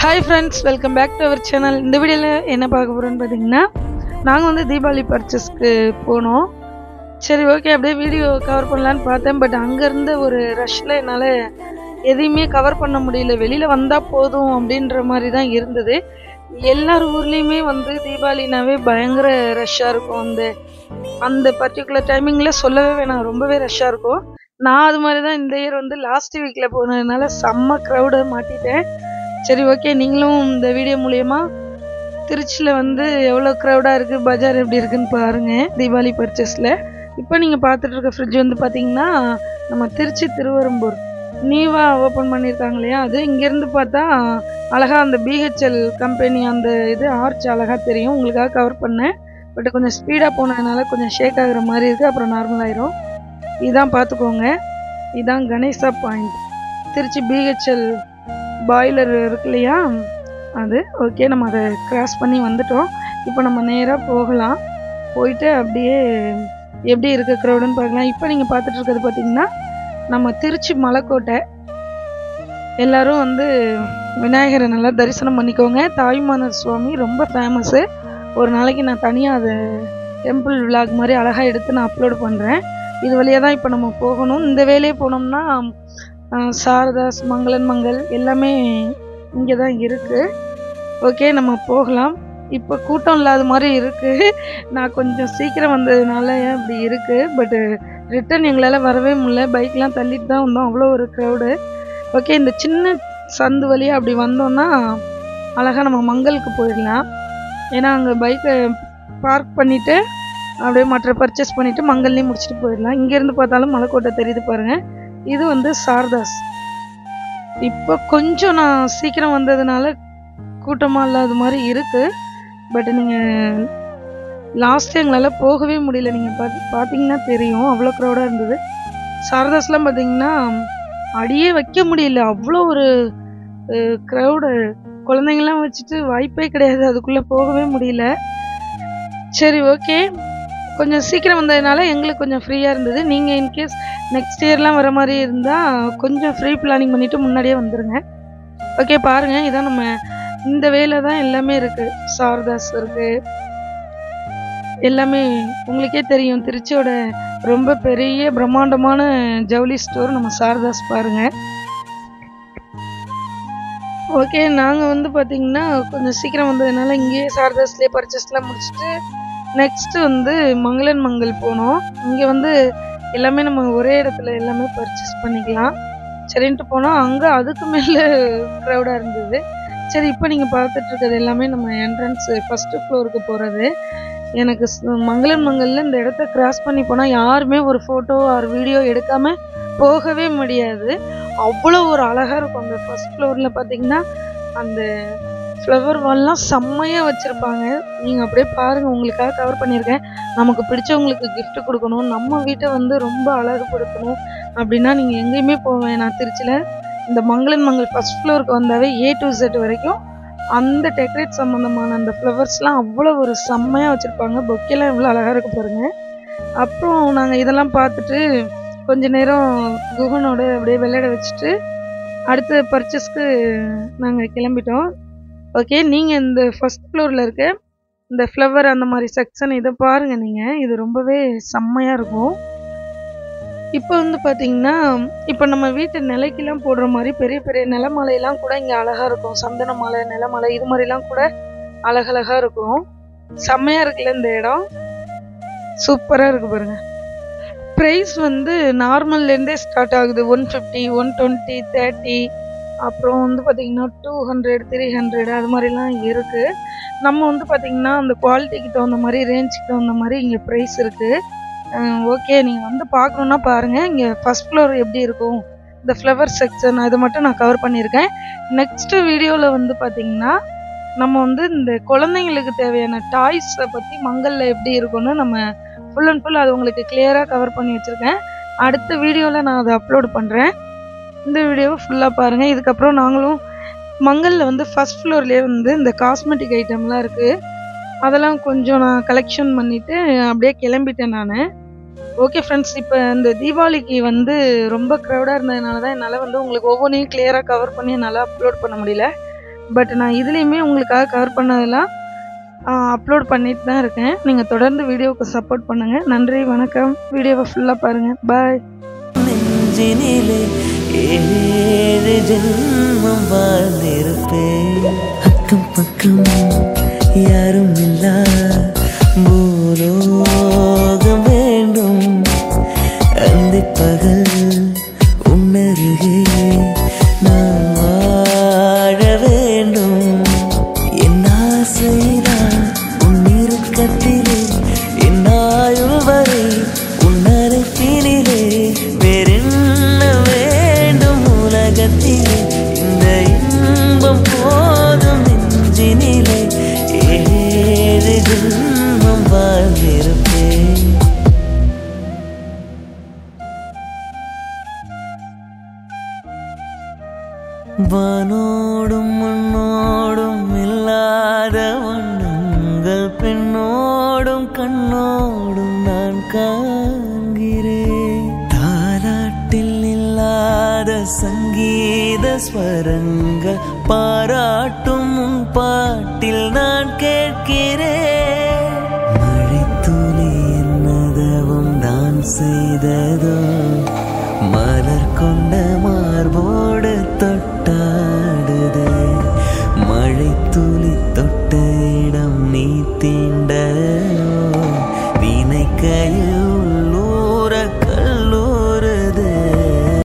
hi friends welcome back to our channel இந்த வீடியோவில் என்ன பார்க்க போகிறோன்னு பார்த்தீங்கன்னா நாங்கள் வந்து தீபாவளி பர்ச்சேஸ்க்கு போனோம் சரி ஓகே அப்படியே வீடியோ கவர் பண்ணலான்னு பார்த்தேன் பட் அங்கேருந்த ஒரு ரஷ்ல என்னால் எதையுமே கவர் பண்ண முடியல வெளியில் வந்தால் போதும் அப்படின்ற மாதிரி தான் இருந்தது எல்லார் ஊர்லேயுமே வந்து தீபாவளினாவே பயங்கர ரஷ்ஷாக இருக்கும் அந்த அந்த பர்டிகுலர் டைமிங்கில் சொல்லவே வேணாம் ரொம்பவே ரஷ்ஷாக இருக்கும் நான் அது மாதிரி தான் இந்த இயர் வந்து லாஸ்ட் வீக்கில் போனதுனால செம்ம க்ரௌடை மாட்டிட்டேன் சரி ஓகே நீங்களும் இந்த வீடியோ மூலயமா திருச்சியில் வந்து எவ்வளோ க்ரௌடாக இருக்குது பஜார் எப்படி இருக்குன்னு பாருங்கள் தீபாவளி பர்ச்சேஸில் இப்போ நீங்கள் பார்த்துட்டு இருக்க ஃப்ரிட்ஜ் வந்து பார்த்தீங்கன்னா நம்ம திருச்சி திருவெரும்பூர் நியூவாக ஓப்பன் பண்ணியிருக்காங்க இல்லையா அது இங்கேருந்து பார்த்தா அழகாக அந்த பிஹெச்எல் கம்பெனி அந்த இது ஆர்ச் அழகாக தெரியும் உங்களுக்காக கவர் பண்ணேன் பட் கொஞ்சம் ஸ்பீடாக போனதுனால கொஞ்சம் ஷேக் ஆகுற மாதிரி இருக்குது அப்புறம் நார்மல் ஆயிரும் இதான் பார்த்துக்கோங்க இதான் Ganesha point Trichy BHEL boiler இருக்கு இல்லையா அது ஓகே நம்ம அதை கிராஸ் பண்ணி வந்துட்டோம் இப்போ நம்ம நேராக போகலாம் போயிட்டு அப்படியே எப்படி இருக்க க்ரௌடுன்னு பார்க்கலாம் இப்போ நீங்கள் பார்த்துட்டு இருக்கிறது பார்த்தீங்கன்னா நம்ம திருச்சி மலைக்கோட்டை எல்லாரும் வந்து விநாயகரை நல்லா தரிசனம் பண்ணிக்கோங்க தாய்மானர் சுவாமி ரொம்ப ஃபேமஸ்ஸு ஒரு நாளைக்கு நான் தனியாக அதை டெம்பிள் விலாக் மாதிரி அழகாக எடுத்து நான் அப்லோட் பண்ணுறேன் இது வழியாக தான் இப்போ நம்ம போகணும் இந்த வேலையே போனோம்னா ஆஹ், சாரதாஸ் மங்களன் மங்கள் எல்லாமே இங்கே தான் இருக்குது ஓகே நம்ம போகலாம் இப்போ கூட்டம் இல்லாத மாதிரி இருக்குது நான் கொஞ்சம் சீக்கிரம் வந்ததுனால அப்படி இருக்குது பட்டு ரிட்டன் எங்களால் வரவே முடியல பைக்லாம் தள்ளிட்டு தான் வந்தோம் அவ்வளோ ஒரு க்ரௌடு ஓகே இந்த சின்ன சந்து வழியாக அப்படி வந்தோம்னா அழகாக நம்ம மங்களுக்கு போயிடலாம் ஏன்னா அங்கே பைக்கை பார்க் பண்ணிவிட்டு அப்படியே மற்ற பர்ச்சேஸ் பண்ணிவிட்டு மங்கல்லையும் முடிச்சுட்டு போயிடலாம் இங்கேருந்து பார்த்தாலும் மலைக்கோட்டை தெரியுது பாருங்கள் இது வந்து சாரதாஸ் இப்போ கொஞ்சம் நான் சீக்கிரம் வந்ததுனால கூட்டமாக இல்லாத மாதிரி இருக்குது பட் நீங்கள் லாஸ்ட் எங்களால் போகவே முடியல நீங்கள் பார்த்து பார்த்தீங்கன்னா தெரியும் அவ்வளோ க்ரௌடாக இருந்தது சாரதாஸ்லாம் பார்த்தீங்கன்னா அடியே வைக்க முடியல அவ்வளோ ஒரு க்ரௌடு குழந்தைங்களாம் வச்சுட்டு வாய்ப்பே கிடையாது அதுக்குள்ளே போகவே முடியல சரி ஓகே கொஞ்சம் சீக்கிரம் வந்ததுனால எங்களுக்கு கொஞ்சம் ஃப்ரீயாக இருந்தது நீங்கள் இன்கேஸ் நெக்ஸ்ட் இயர்லாம் வர மாதிரி இருந்தால் கொஞ்சம் ஃப்ரீ பிளானிங் பண்ணிவிட்டு முன்னாடியே வந்துடுங்க ஓகே பாருங்கள் இதான் நம்ம இந்த வேலை தான் எல்லாமே இருக்குது சாரதாஸ் இருக்குது எல்லாமே உங்களுக்கே தெரியும் திருச்சியோட ரொம்ப பெரிய பிரம்மாண்டமான ஜவுளி ஸ்டோர் நம்ம சாரதாஸ் பாருங்கள் ஓகே நாங்கள் வந்து பார்த்தீங்கன்னா கொஞ்சம் சீக்கிரம் வந்ததுனால இங்கேயே சாரதாஸ்லேயே பர்ச்சேஸ்லாம் முடிச்சுட்டு நெக்ஸ்ட் வந்து மங்களன் மங்கள் போனோம் இங்கே வந்து எல்லாமே நம்ம ஒரே இடத்துல எல்லாமே பர்ச்சேஸ் பண்ணிக்கலாம் சரின்ட்டு போனோம் அங்கே அதுக்கு மேலே க்ரௌடாக இருந்தது சரி இப்போ நீங்கள் பார்த்துட்டு இருக்கிறது எல்லாமே நம்ம என்ட்ரன்ஸ் ஃபஸ்ட்டு ஃப்ளோருக்கு போகிறது எனக்கு ஸ்- மங்களன் மங்கலில் இந்த இடத்த கிராஸ் பண்ணி போனால் யாருமே ஒரு ஃபோட்டோ ஆர் வீடியோ எடுக்காமல் போகவே முடியாது அவ்வளோ ஒரு அழகாக இருக்கும் அந்த ஃபஸ்ட் ஃப்ளோரில் பார்த்தீங்கன்னா அந்த ஃப்ளவர் வால்லாம் செம்மையாக வச்சுருப்பாங்க நீங்கள் அப்படியே பாருங்கள் உங்களுக்காக கவர் பண்ணியிருக்கேன் நமக்கு பிடிச்சவங்களுக்கு gift கொடுக்கணும் நம்ம வீட்டை வந்து ரொம்ப அழகுபடுத்தணும் அப்படின்னா நீங்கள் எங்கேயுமே போக வேணாம் திருச்சியில் இந்த மங்களன் மங்கள் ஃபஸ்ட் ஃப்ளோருக்கு வந்தாவே ஏ டு Z வரைக்கும் அந்த டெக்கரேட் சம்மந்தமான அந்த ஃப்ளவர்ஸ்லாம் அவ்வளோ ஒரு செம்மையாக வச்சுருப்பாங்க பொக்கெல்லாம் எவ்வளோ அழகாக இருக்கு பாருங்க அப்புறம் நாங்கள் இதெல்லாம் பார்த்துட்டு கொஞ்ச நேரம் குகனோட அப்படியே விளையாட வச்சுட்டு அடுத்த பர்ச்சேஸ்க்கு நாங்கள் கிளம்பிட்டோம் ஓகே நீங்கள் இந்த ஃபர்ஸ்ட் ஃப்ளோரில் இருக்க இந்த ஃப்ளவர் அந்த மாதிரி செக்ஷன் இதை பாருங்கள் நீங்கள் இது ரொம்பவே செம்மையாக இருக்கும் இப்போ வந்து பார்த்தீங்கன்னா இப்போ நம்ம வீட்டு நிலைக்கெல்லாம் போடுற மாதிரி பெரிய பெரிய நிலமலையெல்லாம் கூட இங்கே அழகாக இருக்கும் சந்தன மலை நிலமலை இது மாதிரிலாம் கூட அழகழகாக இருக்கும் செம்மையாக இருக்குல்ல இந்த இடம் சூப்பராக இருக்கு பாருங்க ப்ரைஸ் வந்து நார்மல்லேருந்தே ஸ்டார்ட் ஆகுது one fifty one twenty thirty அப்புறம் வந்து பார்த்தீங்கன்னா டூ ஹண்ட்ரட் த்ரீ ஹண்ட்ரட் அது மாதிரிலாம் இருக்குது நம்ம வந்து பார்த்தீங்கன்னா அந்த குவாலிட்டிக்கு தகுந்த மாதிரி ரேஞ்சுக்கு தகுந்த மாதிரி இங்கே ப்ரைஸ் இருக்குது ஓகே நீங்கள் வந்து பார்க்கணுன்னா பாருங்கள் இங்கே ஃபஸ்ட் ஃப்ளோர் எப்படி இருக்கும் இந்த ஃப்ளவர் செக்ஷன் அதை மட்டும் நான் கவர் பண்ணியிருக்கேன் நெக்ஸ்ட்டு வீடியோவில் வந்து பார்த்தீங்கன்னா நம்ம வந்து இந்த குழந்தைங்களுக்கு தேவையான டாய்ஸை பற்றி மங்களில் எப்படி இருக்கும்னு நம்ம ஃபுல் அண்ட் ஃபுல் அது உங்களுக்கு கிளியராக கவர் பண்ணி வச்சுருக்கேன் அடுத்த வீடியோவில் நான் அதை அப்லோட் பண்ணுறேன் இந்த வீடியோவை ஃபுல்லாக பாருங்கள் இதுக்கப்புறம் நாங்களும் மங்களில் வந்து ஃபஸ்ட் ஃப்ளோர்லேயே வந்து இந்த காஸ்மெட்டிக் ஐட்டம்லாம் இருக்குது அதெல்லாம் கொஞ்சம் நான் கலெக்ஷன் பண்ணிவிட்டு அப்படியே கிளம்பிட்டேன் நான் ஓகே ஃப்ரெண்ட்ஸ் இப்போ இந்த தீபாவளிக்கு வந்து ரொம்ப க்ரௌடாக இருந்ததுனால தான் என்னால் வந்து உங்களுக்கு ஒவ்வொன்றையும் கிளியராக கவர் பண்ணி என்னால் அப்லோட் பண்ண முடியல பட் நான் இதுலேயுமே உங்களுக்காக கவர் பண்ணதெல்லாம் அப்லோட் பண்ணிட்டு தான் இருக்கேன் நீங்கள் தொடர்ந்து வீடியோவுக்கு சப்போர்ட் பண்ணுங்கள் நன்றி வணக்கம் வீடியோவை ஃபுல்லாக பாருங்கள் பாய் நெஞ்சினிலே ஏழு ஜென்மம் வாழ்ந்திருப்பேன் அக்கம் பக்கம் யாரும் இல்லா பூலோகம் வேண்டும் அந்த பகல் உன்னருகே நான் வாழ வேண்டும் என் ஆசைதான் உன் இறுக்கத்திலே என் ஆயுள் வரை உன் அருகினிலே வேறென்ன வேண்டும் உலகத்திலே இந்த இன்பம் போதும் நெஞ்சினிலே ஏழு ஜென்மம் வாழ்ந்திருப்பேன் வானோடும் மண்ணோடும் இல்லாத வண்ணங்கள் பெண்ணோடும் கண்ணோடும் நான் காண்கிறேன் தாலாட்டில் இல்லாத சங்கீத ஸ்வரங்கள் பாராட்டும் உன் பாட்டில் நான் கேட்கிறேன் மழைத்துளி என்னதவும் நான் செய்ததோ மலர் கொண்ட மார்போடு தொட்டாடுதே மழை துளி தொட்ட